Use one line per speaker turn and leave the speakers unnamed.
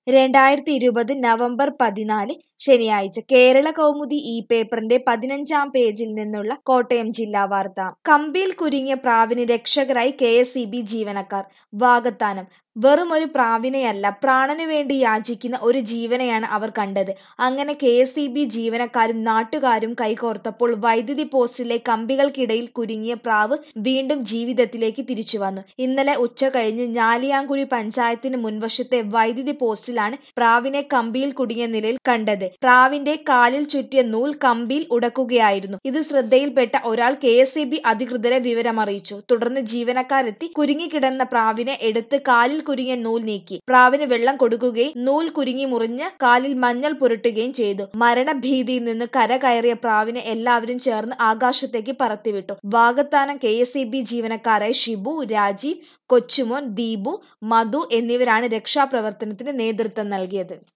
രണ്ടായിരത്തി ഇരുപത് നവംബർ പതിനാല് ശനിയാഴ്ച കേരള കൗമുദി ഈ പേപ്പറിന്റെ പതിനഞ്ചാം പേജിൽ നിന്നുള്ള കോട്ടയം ജില്ലാ വാർത്ത കമ്പിയിൽ കുരുങ്ങിയ പ്രാവിന് രക്ഷകരായി കെ എസ് ഇ ബി ജീവനക്കാർ വാകത്താനം വെറുമൊരു പ്രാവിനെയല്ല പ്രാണനു വേണ്ടി യാചിക്കുന്ന ഒരു ജീവനെയാണ് അവർ കണ്ടത് അങ്ങനെ കെ എസ് ഇ ബി ജീവനക്കാരും നാട്ടുകാരും കൈകോർത്തപ്പോൾ വൈദ്യുതി പോസ്റ്റിലെ കമ്പികൾക്കിടയിൽ കുരുങ്ങിയ പ്രാവ് വീണ്ടും ജീവിതത്തിലേക്ക് തിരിച്ചു വന്നു ഇന്നലെ ഉച്ച കഴിഞ്ഞ് ഞാലിയാങ്കുഴി പഞ്ചായത്തിന് മുൻവശത്തെ വൈദ്യുതി പോസ്റ്റിലാണ് പ്രാവിനെ കമ്പിയിൽ കുടുങ്ങിയ നിലയിൽ കണ്ടത് പ്രാവിന്റെ കാലിൽ ചുറ്റിയ നൂൽ കമ്പിയിൽ ഉടക്കുകയായിരുന്നു ഇത് ശ്രദ്ധയിൽപ്പെട്ട ഒരാൾ കെ എസ് ഇ ബി അധികൃതരെ വിവരമറിയിച്ചു തുടർന്ന് ജീവനക്കാരെത്തി കുരുങ്ങിക്കിടന്ന പ്രാവിനെ എടുത്ത് കാലിൽ കുരുങ്ങിയ നൂൽ നീക്കി പ്രാവിന് വെള്ളം കൊടുക്കുകയും നൂൽ കുരുങ്ങി മുറിഞ്ഞ് കാലിൽ മഞ്ഞൾ പുരട്ടുകയും ചെയ്തു മരണഭീതിയിൽ നിന്ന് കര കയറിയ പ്രാവിനെ എല്ലാവരും ചേർന്ന് ആകാശത്തേക്ക് പറത്തിവിട്ടു Vagathanam K S E B ജീവനക്കാരായ ഷിബു രാജീവ് കൊച്ചുമോൻ ദീപു മധു എന്നിവരാണ് രക്ഷാപ്രവർത്തനത്തിന് നേതൃത്വം നൽകിയത്